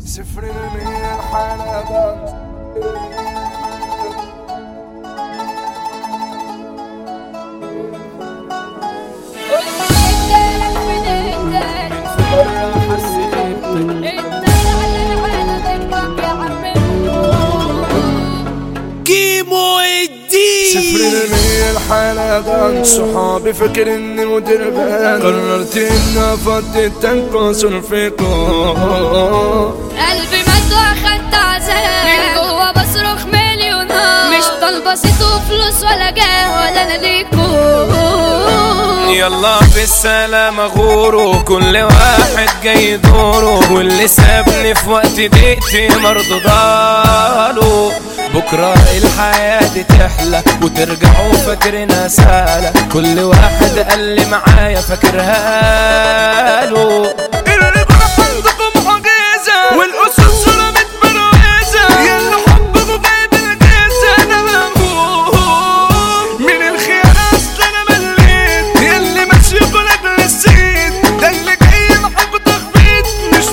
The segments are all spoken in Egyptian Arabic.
صفر المية الحلقة كيمو الدين صفر المية الحلقة صحابي فكر اني مدير بان قررت اني افضي التنقص فيكم قلبي مات واخدت عذاب من جوا بصرخ مليونات مش طالبه صيت وفلوس ولا جاه ولا انا ليكو يلا بالسلامة غورو كل واحد جاي دوره واللي سابني في وقت ضيقتي مرضو ضاله بكرة الحياة دي تحلى وترجعوا فاكرينها سهلة كل واحد قال لي معايا فاكرها له اللي بقى عندكم معجزة والأسس ظلمت برويزة يلا حبكوا جايب الجيزة أنا مهموم من الخيانة أصل أنا مليت يلي ماشي بلد السيد ده اللي جاي معاكوا تخبيط مش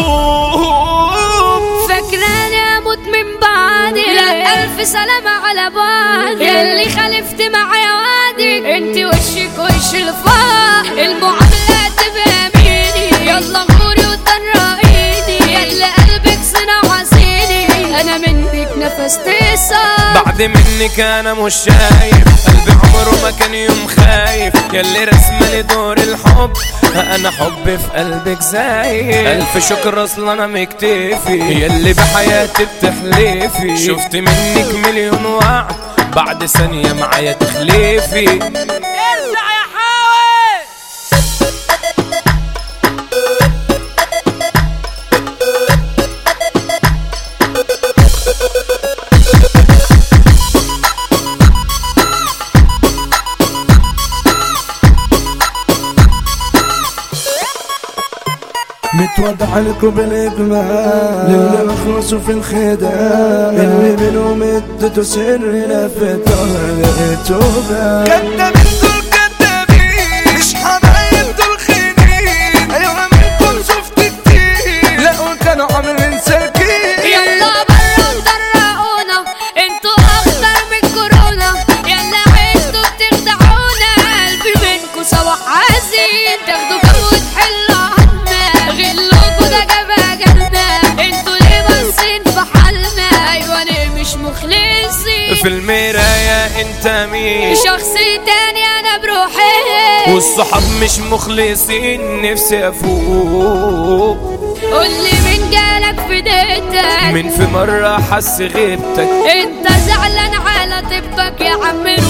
مفهوم فاكراني اموت من بعدي لا الف سلامة على بعدي اللي خالفت معايا وعدي انت وشك وش الفرح المعاملة تبقى ميني يلا غوري وطرقيني يلا قلبك صنع عسيني انا منك نفس تصاب بعد منك انا مش شايف قلبي عمره ما كان يوم خايف ياللي رسمه لي دور الحب انا حبي في قلبك زايد الف شكر اصلا انا مكتفي ياللي بحياتي بتحلفي شفت منك مليون وعد بعد ثانية معايا تخلفي ارجع يا حاوي متوضع لكم بالاجمال اللي مخلصوا في الخداع اللي منهم اديته سر لفت لقيته كدابين دول كدابين مش حبايب دول خاينين ايوه منكم شفت كتير لا كانوا عاملين سكين يلا برا وطرقونا انتوا اخطر من كورونا يلا عشتوا بتخدعونا قلبي منكوا سوا حزين تاخدوا كام وتحلوا عنا غلوكوا ده جابها جنة انتوا ليه باصين في حالنا ايوه ليه مش مخلصين في المراية انت مين شخص تاني انا بروحي والصحاب مش مخلصين نفسي افوق قولي مين جالك في ديتك من في مرة حس غيبتك انت زعلان على طيبتك يا عم